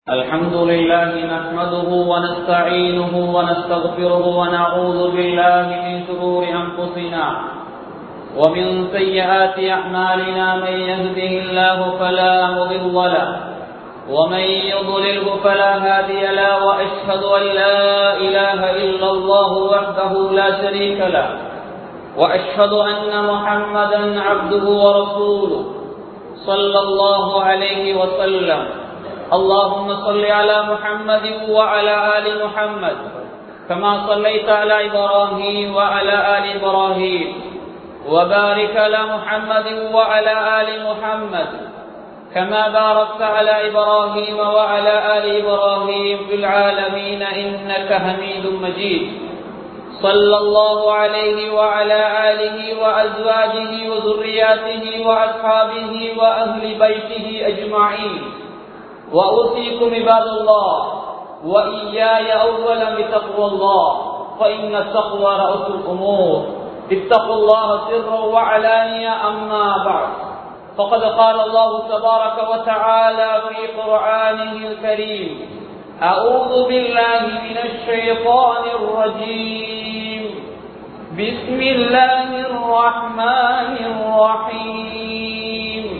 الحمد لله نحمده ونستعينه ونستغفره ونعوذ بالله من شرور أنفسنا ومن سيئات أعمالنا من يهده الله فلا مضل له ومن يضلله فلا هادي له وأشهد أن لا إله إلا الله وحده لا شريك له وأشهد أن محمدا عبده ورسوله صلى الله عليه وسلم اللهم صل على محمد وعلى آل محمد كما صليت على إبراهيم وعلى آل إبراهيم وبارك على محمد وعلى آل محمد كما باركت على إبراهيم وعلى آل إبراهيم في العالمين إنك حميد مجيد صلى الله عليه وعلى آله وأزواجه وذرياته وأصحابه وأهل بيته أجمعين وأوصيكم عباد الله وإياي أولا بتقوى الله فإن التقوى رأس الأمور اتقوا الله سرا وعلانيا أما بعد فقد قال الله تبارك وتعالى في قرآنه الكريم أعوذ بالله من الشيطان الرجيم بسم الله الرحمن الرحيم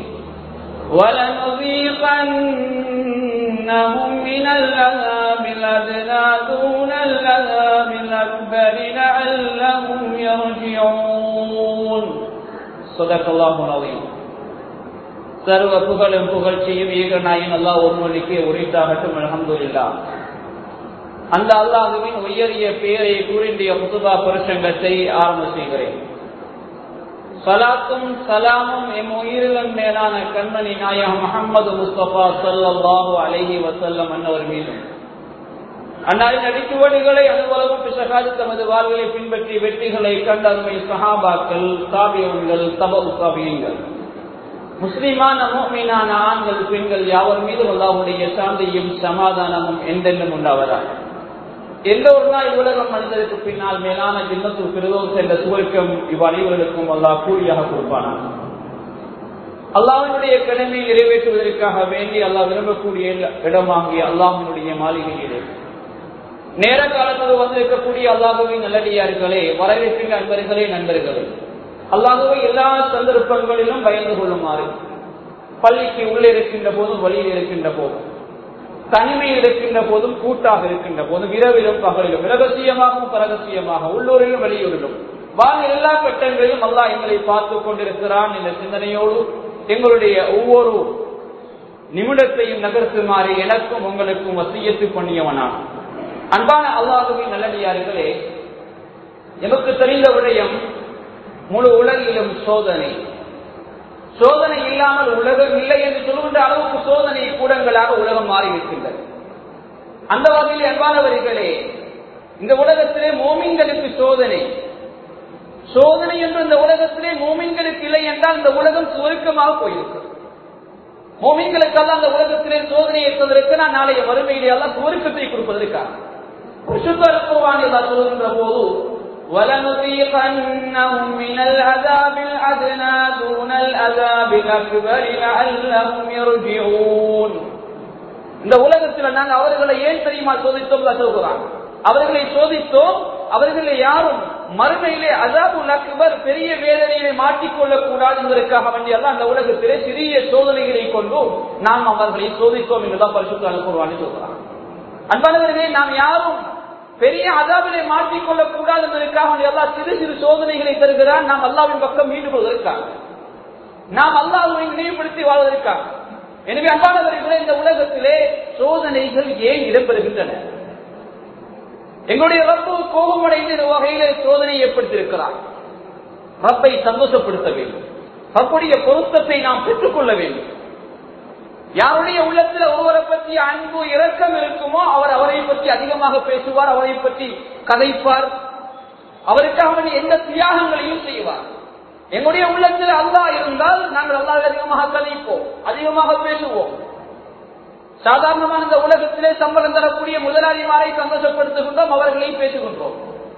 ولنذيقنهم من العذاب الأدنى دون العذاب الأكبر لعلهم يرجعون صدق الله العظيم சர்வ புகழும் புகழ்ச்சியும் ஏகநாயின் அல்லா ஒருவனுக்கே உரைத்தாகட்டும் அலமதுல்லா அந்த அல்லாஹுவின் உயரிய பெயரை கூறிய புதுபா பிரசங்கத்தை ஆரம்ப செய்கிறேன் சலாத்தும் சலாமும் எம் உயிரிலும் மேலான கண்மணி நாயகம் முகமது முஸ்தபா சல்லாஹூ அலஹி வசல்லம் அன்னவர் மீதும் அன்னாரின் அடிச்சுவடுகளை அனுபவம் பிசகாது தமது வாழ்வை பின்பற்றி வெற்றிகளை கண்டருமை சஹாபாக்கள் சாபியங்கள் தபு சாபியங்கள் முஸ்லிமான மோமீனான ஆண்கள் பெண்கள் யாவர் மீதும் அல்லாவுடைய சாந்தியும் சமாதானமும் என்றென்றும் உண்டாவதாக எந்த ஒரு நாள் உலகம் மனிதருக்கு பின்னால் மேலான ஜின்னத்து பெருதோம் சென்ற சுவர்க்கம் இவ் அனைவர்களுக்கும் அல்லாஹ் கூலியாக கொடுப்பானா அல்லாஹினுடைய கடமையை நிறைவேற்றுவதற்காக வேண்டி அல்லாஹ் விரும்பக்கூடிய இடமாகிய அல்லாஹினுடைய மாளிகையிலே நேர காலத்தில் வந்திருக்கக்கூடிய அல்லாஹுவின் நல்லடியார்களே வரவேற்கின்ற அன்பர்களே நண்பர்களே அல்லாஹுவை எல்லா சந்தர்ப்பங்களிலும் பயந்து கொள்ளுமாறு பள்ளிக்கு உள்ளே இருக்கின்ற போதும் வழியில் இருக்கின்ற போதும் தனிமையில் இருக்கின்ற போதும் கூட்டாக இருக்கின்ற போதும் இரவிலும் பகலிலும் இரகசியமாகவும் பரகசியமாக உள்ளூரிலும் வெளியூரிலும் வாங்க எல்லா கட்டங்களிலும் அல்லா எங்களை பார்த்து கொண்டிருக்கிறான் என்ற சிந்தனையோடு எங்களுடைய ஒவ்வொரு நிமிடத்தையும் நகர்த்துமாறு எனக்கும் உங்களுக்கும் வசியத்து பண்ணியவனான் அன்பான அல்லாஹுவின் நல்லடியார்களே எமக்கு தெரிந்த விடயம் முழு உலகிலும் சோதனை சோதனை இல்லாமல் உலகம் இல்லை என்று சொல்லுகின்ற அளவுக்கு சோதனை கூடங்களாக உலகம் மாறி இருக்கின்றது அந்த வகையில் அன்பானவர்களே இந்த உலகத்திலே மோமின்களுக்கு சோதனை சோதனை என்று இந்த உலகத்திலே மோமின்களுக்கு இல்லை என்றால் இந்த உலகம் சுருக்கமாக போயிருக்கும் மோமின்களுக்கெல்லாம் அந்த உலகத்திலே சோதனை ஏற்பதற்கு நான் நாளைய வறுமையிலே எல்லாம் சுருக்கத்தை கொடுப்பதற்காக சுத்தருக்குவான் எல்லாம் சொல்கின்ற போது ولنذيقنهم من العذاب الأدنى دون العذاب الأكبر لعلهم يرجعون இந்த உலகத்தில் நாங்கள் அவர்களை ஏன் தெரியுமா சோதித்தோம் சொல்கிறான் அவர்களை சோதித்தோம் அவர்களை யாரும் மறுமையிலே அசாபுல் அக்பர் பெரிய வேதனையை மாற்றிக்கொள்ளக் கூடாது என்பதற்காக வேண்டியதான் அந்த உலகத்திலே சிறிய சோதனைகளை கொண்டு நாம் அவர்களை சோதித்தோம் என்றுதான் பரிசுத்த அனுப்புவான்னு சொல்கிறான் அன்பானவர்களே நாம் யாரும் பெரிய அதாவினை மாற்றிக்கொள்ளக் கூடாது என்பதற்காக எல்லா சிறு சிறு சோதனைகளை தருகிறான் நாம் அல்லாவின் பக்கம் மீண்டு கொள்வதற்காக நாம் அல்லாஹுவை நினைவுபடுத்தி வாழ்வதற்காக எனவே அன்பானவர்களே இந்த உலகத்திலே சோதனைகள் ஏன் இடம்பெறுகின்றன எங்களுடைய ரப்பு கோபமடைந்த வகையிலே சோதனை ஏற்படுத்தியிருக்கிறார் ரப்பை சந்தோஷப்படுத்த வேண்டும் ரப்புடைய பொருத்தத்தை நாம் பெற்றுக்கொள்ள வேண்டும் யாருடைய உள்ளத்தில் ஒருவரை பற்றி அன்பு இரக்கம் இருக்குமோ அவர் அவரை பற்றி அதிகமாக பேசுவார் அவரை பற்றி கதைப்பார் அவருக்காக எந்த தியாகங்களையும் செய்வார் எங்களுடைய உள்ளத்தில் அல்லா இருந்தால் நாங்கள் அல்லாஹ் அதிகமாக கதைப்போம் அதிகமாக பேசுவோம் சாதாரணமாக இந்த உலகத்திலே சம்பளம் தரக்கூடிய முதலாளிமாரை சந்தோஷப்படுத்துகின்றோம் அவர்களையும் பேசுகின்றோம்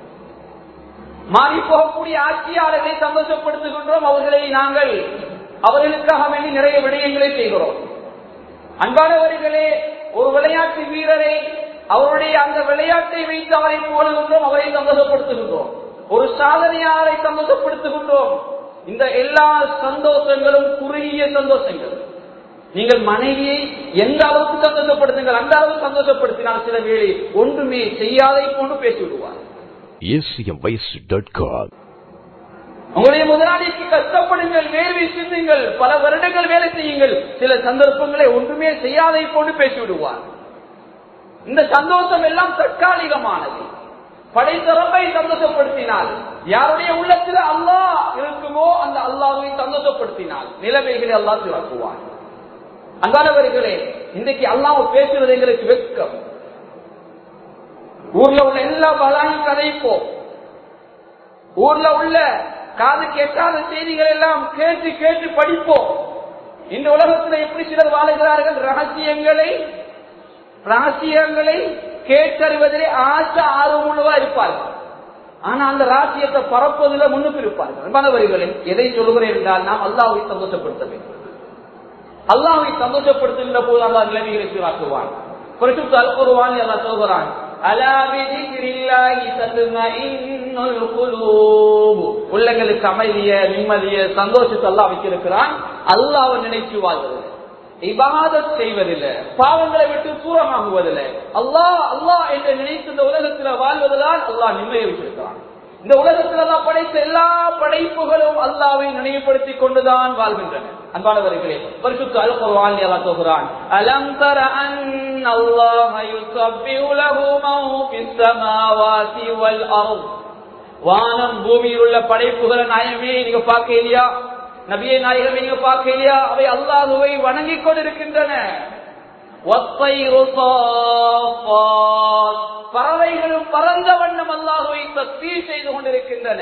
மாறி போகக்கூடிய ஆட்சியாளர்களை சந்தோஷப்படுத்துகின்றோம் அவர்களை நாங்கள் அவர்களுக்காக வேண்டி நிறைய விடயங்களை செய்கிறோம் அன்பானவர்களே ஒரு விளையாட்டு வீரரை அவருடைய அந்த விளையாட்டை வைத்து அவரை போடுகின்றோம் அவரை சந்தோஷப்படுத்துகின்றோம் ஒரு சாதனையாளரை சந்தோஷப்படுத்துகின்றோம் இந்த எல்லா சந்தோஷங்களும் குறுகிய சந்தோஷங்கள் நீங்கள் மனைவியை எந்த அளவுக்கு சந்தோஷப்படுத்துங்கள் அந்த அளவுக்கு சந்தோஷப்படுத்தினால் சில வேளை ஒன்றுமே செய்யாதை போன்று பேசிவிடுவார் acmvoice.com உங்களுடைய முதலாளிக்கு கஷ்டப்படுங்கள் வேர்வை சிந்துங்கள் பல வருடங்கள் வேலை செய்யுங்கள் சில சந்தர்ப்பங்களை ஒன்றுமே செய்யாதை போன்று பேசிவிடுவார் இந்த சந்தோஷம் எல்லாம் தற்காலிகமானது படைத்தரப்பை சந்தோஷப்படுத்தினால் யாருடைய உள்ளத்தில் அல்லாஹ் இருக்குமோ அந்த அல்லாஹை சந்தோஷப்படுத்தினால் நிலைமைகளை அல்லாஹ் சிறக்குவார் அன்பானவர்களே இன்றைக்கு அல்லாஹ் பேசுவது எங்களுக்கு வெட்கம் ஊர்ல உள்ள எல்லா பலாயும் கதைப்போம் ஊர்ல உள்ள காது கேட்காத செய்திகள் எல்லாம் கேட்டு கேட்டு படிப்போம் இந்த உலகத்தில் எப்படி சிலர் வாழுகிறார்கள் ரகசியங்களை ரகசியங்களை கேட்டறிவதிலே ஆசை ஆர்வமுள்ளவா இருப்பார்கள் ஆனா அந்த ராசியத்தை பரப்புவதில் முன்னுக்கு இருப்பார்கள் அன்பானவர்களே எதை சொல்கிறேன் என்றால் நாம் அல்லாஹ்வை சந்தோஷப்படுத்த வேண்டும் அல்லாஹ்வை சந்தோஷப்படுத்துகின்ற போது அல்லாஹ் நிலைமைகளை சீராக்குவான் குறிப்பிட்டு அல்குருவான் எல்லாம் சொல்கிறான் அலா பிதிக்ரில்லாஹி தத்மஇன்னுல் குலூப் உள்ளங்களுக்கு அமைதிய நிம்மதிய சந்தோஷத்தை அல்லாஹ் வைத்திருக்கிறான் அல்லாஹ்வை நினைச்சு வாழ்வது இபாதத் செய்வதில்லை பாவங்களை விட்டு தூரமாகுவதில்லை அல்லாஹ் அல்லாஹ் என்று நினைத்து இந்த உலகத்தில் வாழ்வதுதான் அல்லாஹ் நிம்மதியை வச்சிருக்கிறான் இந்த உலகத்தில் அல்லாஹ் படைத்த எல்லா படைப்புகளும் அல்லாவை நினைவுபடுத்திக் கொண்டுதான் வாழ்கின்றன அன்பானவர்களே பரிசுத்த அல் குர்ஆன் அல்லாஹ் சொல்கிறான் அலம் தர அன் அல்லாஹ் யுஸப்பிஹு லஹு மன் ஃபிஸ் ஸமாவாதி வல் அர்த் வானம் பூமியில் உள்ள படைப்புகளை நாயமே நீங்க பார்க்க இல்லையா நபியை நாயகமே நீங்க பார்க்க இல்லையா அவை அல்லாஹுவை வணங்கிக் கொண்டிருக்கின்றன ஒத்தைரு சாஃபாத். பறவைகளும் பறந்த வண்ணம் அல்லாஹுவை தஸ்பீ செய்து கொண்டிருக்கின்றன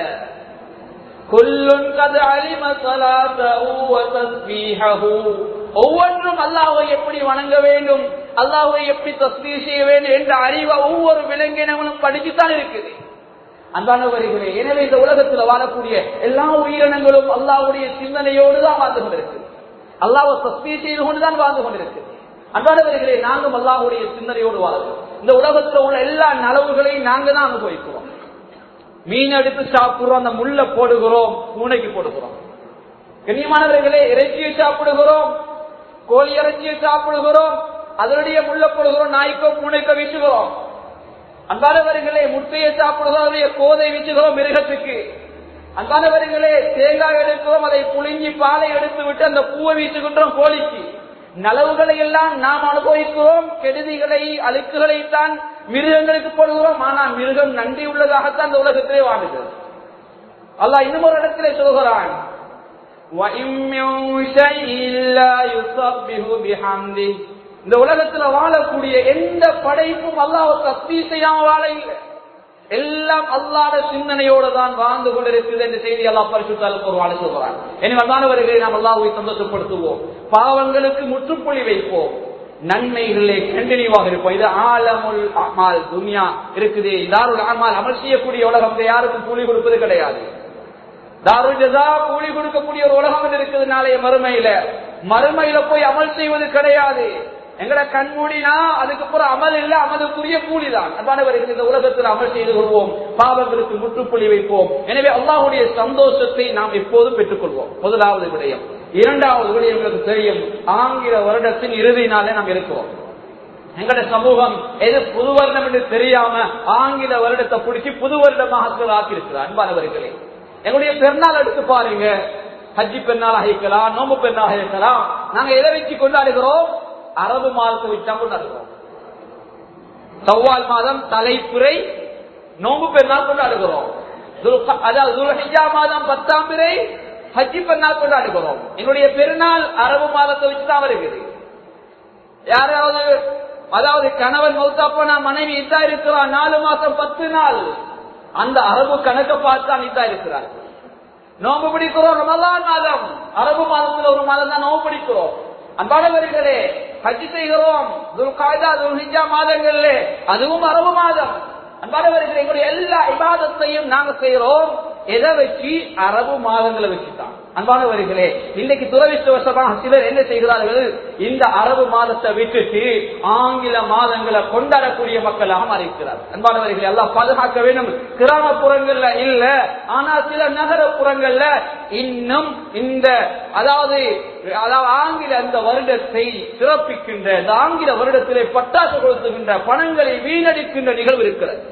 குல்லுன் கது அலிம ஸலாத்தஹு வ தஸ்பீஹஹு. ஒவ்வொன்றும் அல்லாஹ்வை எப்படி வணங்க வேண்டும் அல்லாஹ்வை எப்படி தஸ்பீ செய்ய வேண்டும் என்ற அறிவை ஒவ்வொரு விலங்கினங்களும் படிச்சுத்தான் இருக்குது அன்பானவர்களே எனவே இந்த உலகத்தில் வாழக்கூடிய எல்லா உயிரினங்களும் அல்லாஹ்வுடைய சிந்தனையோடு தான் வாழ்ந்து கொண்டிருக்கு அல்லாஹ்வை தஸ்பீ செய்து கொண்டுதான் வாழ்ந்து கொண்டிருக்கு அன்பானவர்களே நாங்களும் அல்லாஹ்வுடைய சிந்தனையோடு வாழ்கிறோம் இந்த உலகத்தில் உள்ள எல்லா நலவுகளையும் நாங்க தான் அனுபவிக்கிறோம் மீன் எடுத்து சாப்பிடுறோம் அந்த முள்ள போடுகிறோம் பூனைக்கு போடுகிறோம் கண்ணியமானவர்களே இறைச்சியை சாப்பிடுகிறோம் கோழி இறைச்சியை சாப்பிடுகிறோம் அதனுடைய முள்ள போடுகிறோம் நாய்க்கோ பூனைக்கோ வீசுகிறோம் அன்பானவர்களே முட்டையை சாப்பிடுகிறோம் அதனுடைய கோதை வீசுகிறோம் மிருகத்துக்கு அன்பானவர்களே தேங்காய் எடுக்கிறோம் அதை புழுங்கி பாலை எடுத்து விட்டு அந்த பூவை வீசுகின்றோம் கோழிக்கு நலவுகளை எல்லாம் நாம் அனுபவிக்கிறோம் கெடுதிகளை அழுக்குகளை தான் மிருகங்களுக்கு போடுகிறோம் ஆனால் மிருகம் நன்றி உள்ளதாகத்தான் இந்த உலகத்திலே வாழுகிறது அல்லாஹ் இன்னும் ஒரு இடத்திலே சொல்கிறான் وَإِن مِّن شَيْءٍ لَّا يُسَبِّحُ بِحَمْدِهِ இந்த உலகத்துல வாழக்கூடிய எந்த படைப்பும் அல்லாஹ் தஸ்பீ செய்யாம வாழ இல்லை எல்லாம் அல்லாத சிந்தனையோடு தான் வாழ்ந்து கொண்டிருக்கிறது என்ற செய்தி அல்லாஹ் பரிசுத்தால் ஒரு வாழ சொல்கிறான் எனவே அதானவர்களை நாம் அல்லாஹ்வை சந்தோஷப்படுத்துவோம் பாவங்களுக்கு முற்றுப்புள்ளி வைப்போம் நன்மைகளே கண்டினியூவாக இருப்போம் இது ஆலமுல் அமால் துனியா இருக்குது தாருல் அமால் அமல் செய்யக்கூடிய உலகம் இங்க யாருக்கும் கூலி கொடுப்பது கிடையாது தாருல் ஜஸா கூலி கொடுக்கக்கூடிய ஒரு உலகம் என்று இருக்குது நாளைய மறுமையில மறுமையில போய் அமல் செய்வது கிடையாது எங்கட கண் மூடினா அதுக்கப்புறம் அமல் இல்ல அமலுக்குரிய கூலிதான் அதானவர்கள் இந்த உலகத்தில் அமல் செய்து கொள்வோம் பாவங்களுக்கு முற்றுப்புள்ளி வைப்போம் எனவே அல்லாஹுடைய சந்தோஷத்தை நாம் எப்போதும் பெற்றுக்கொள்வோம் முதலாவது விடயம் இரண்டாவது விடயம் எங்களுக்கு தெரியும் ஆங்கில வருடத்தின் இறுதி நாளே நாம் இருக்கிறோம் எங்கட சமூகம் எது புது வருடம் என்று தெரியாம ஆங்கில வருடத்தை பிடிச்சி புது வருடமாக ஆக்கியிருக்கிறார் அன்பானவர்களே எங்களுடைய பெருநாள் எடுத்து பாருங்க ஹஜ்ஜி பெருநாளாக இருக்கலாம் நோம்பு பெருநாளாக இருக்கலாம் நாங்க எதை வச்சு கொண்டாடுகிறோம் அரபு மாதத்தை வச்சா கொண்டாடுகிறோம் சவ்வால் மாதம் தலைப்புரை நோம்பு பெருநாள் கொண்டாடுகிறோம் துல்க- அதாவது துல்ஹிஜா மாதம் பத்தாம் பிறை ஹஜ்ஜி பெருநாள் கொண்டாடுகிறோம் என்னுடைய பெருநாள் அரபு மாதத்தை வச்சு தான் வருகிறது யாராவது அதாவது கணவன் மௌத்தா போனா மனைவி இதா இருக்கிறார் நாலு மாசம் பத்து நாள் அந்த அரபு கணக்கை பார்த்தா இதா இருக்கிறார் நோம்பு பிடிக்கிறோம் ரமலான் மாதம் அரபு மாதத்துல ஒரு மாதம் தான் நோம்பு பிடிக்கிறோம் அன்பானவர்களே ஹஜ் செய்கிறோம் துல்காய்தா துல்ஹிஜா மாதங்கள்ல அதுவும் அரபு மாதம் அன்பானவர்களே எங்களுடைய எல்லா இபாதத்தையும் நாங்க செய்யறோம் எதை வச்சு அரபு மாதங்களை வச்சுதான் அன்பானவர்களே இன்னைக்கு துரவிஷ்டவசமாக சிலர் என்ன செய்கிறார்கள் இந்த அரபு மாதத்தை விட்டுட்டு ஆங்கில மாதங்களை கொண்டாடக்கூடிய மக்களாக மாறியிருக்கிறார் அன்பானவர்களை எல்லாம் பாதுகாக்க வேண்டும் கிராமப்புறங்கள்ல இல்ல ஆனா சில நகரப்புறங்கள்ல இன்னும் இந்த அதாவது அதாவது ஆங்கில அந்த வருடத்தை சிறப்பிக்கின்ற இந்த ஆங்கில வருடத்திலே பட்டாசு கொளுத்துகின்ற பணங்களை வீணடிக்கின்ற நிகழ்வு இருக்கிறது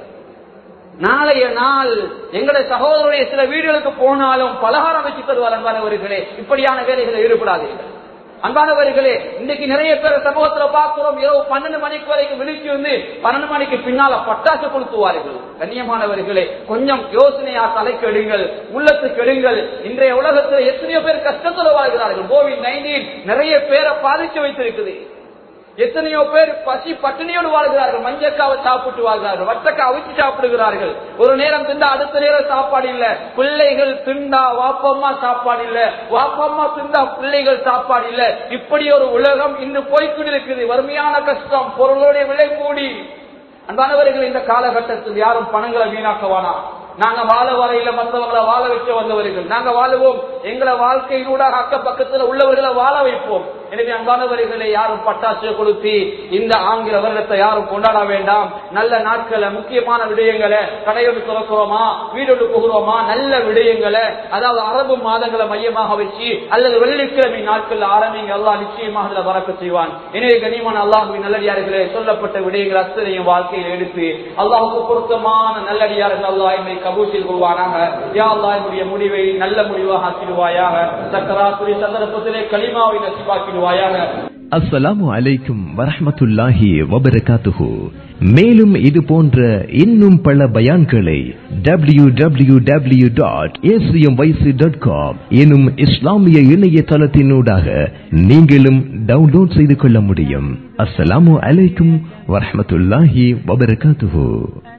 நாளைய நாள் எங்களுடைய சகோதரருடைய சில வீடுகளுக்கு போனாலும் பலகாரம் வச்சு தருவார் அன்பானவர்களே இப்படியான வேலைகளை ஈடுபடாதீர்கள் அன்பானவர்களே இன்னைக்கு நிறைய பேர் சமூகத்துல பார்க்கிறோம் இரவு பன்னெண்டு மணிக்கு வரைக்கும் விழிச்சு வந்து பன்னெண்டு மணிக்கு பின்னால பட்டாசு கொளுத்துவார்கள் கண்ணியமானவர்களே கொஞ்சம் யோசனையா தலைக்கு எடுங்கள் உள்ளத்துக்கு எடுங்கள் இன்றைய உலகத்தில் எத்தனையோ பேர் கஷ்டத்துல வாழ்கிறார்கள் கோவிட் நைன்டீன் நிறைய பேரை பாதிச்சு வைத்திருக்குது எத்தனையோ பேர் பசி பட்டினியோடு வாழ்கிறார்கள் மஞ்சக்காவை சாப்பிட்டு வாழ்கிறார்கள் வட்டக்கா அவிச்சு சாப்பிடுகிறார்கள் ஒரு நேரம் திண்டா அடுத்த நேரம் சாப்பாடு இல்ல பிள்ளைகள் திண்டா வாப்பம்மா சாப்பாடு இல்ல வாப்பம்மா திண்டா பிள்ளைகள் சாப்பாடு இல்ல இப்படி ஒரு உலகம் இன்று போய்கொண்டிருக்குது வறுமையான கஷ்டம் பொருளுடைய விலை கூடி அன்பானவர்கள் இந்த காலகட்டத்தில் யாரும் பணங்களை வீணாக்கவானா நாங்க வாழ வரையில மற்றவங்களை வாழ வைக்க வந்தவர்கள் நாங்க வாழுவோம் எங்களை வாழ்க்கையினூடாக அக்க பக்கத்துல உள்ளவர்களை வாழ வைப்போம் எனவே அன்பானவர்களை யாரும் பட்டாசு கொடுத்து இந்த ஆங்கில வருடத்தை யாரும் கொண்டாட வேண்டாம் நல்ல நாட்களை முக்கியமான விடயங்களை கடையோடு திறக்கிறோமா வீடோடு போகிறோமா நல்ல விடயங்களை அதாவது அரபு மாதங்களை மையமாக வச்சு அல்லது வெள்ளிக்கிழமை நாட்கள் ஆரம்பிங்க அல்லாஹ் நிச்சயமாக அதுல வரக்க செய்வான் எனவே கனிமான அல்லாஹுவின் நல்லடியார்களே சொல்லப்பட்ட விடயங்கள் அத்தனையும் வாழ்க்கையில் எடுத்து அல்லாஹுக்கு பொருத்தமான நல்லடியார்கள் அல்லாஹ் என்னை கபூசில் கொள்வானாக யா அல்லாஹ் என்னுடைய முடிவை நல்ல முடிவாக ஆக்கிடுவாயாக சக்கராத்துடைய சந்தர்ப்பத்திலே களிமாவை நசிவாக்கிடுவாயாக அஸ்ஸலாமு அலைக்கும் வரஹ்மத்துல்லாஹி வபரகாத்துஹு மேலும் இது போன்ற இன்னும் பல பயான்களை W W W dot dot com எனும் இஸ்லாமிய இணையதளத்தினூடாக நீங்களும் டவுன்லோட் செய்து கொள்ள முடியும் அஸ்ஸலாமு அலைக்கும் வரஹ்மத்துல்லாஹி வபரகாத்துஹு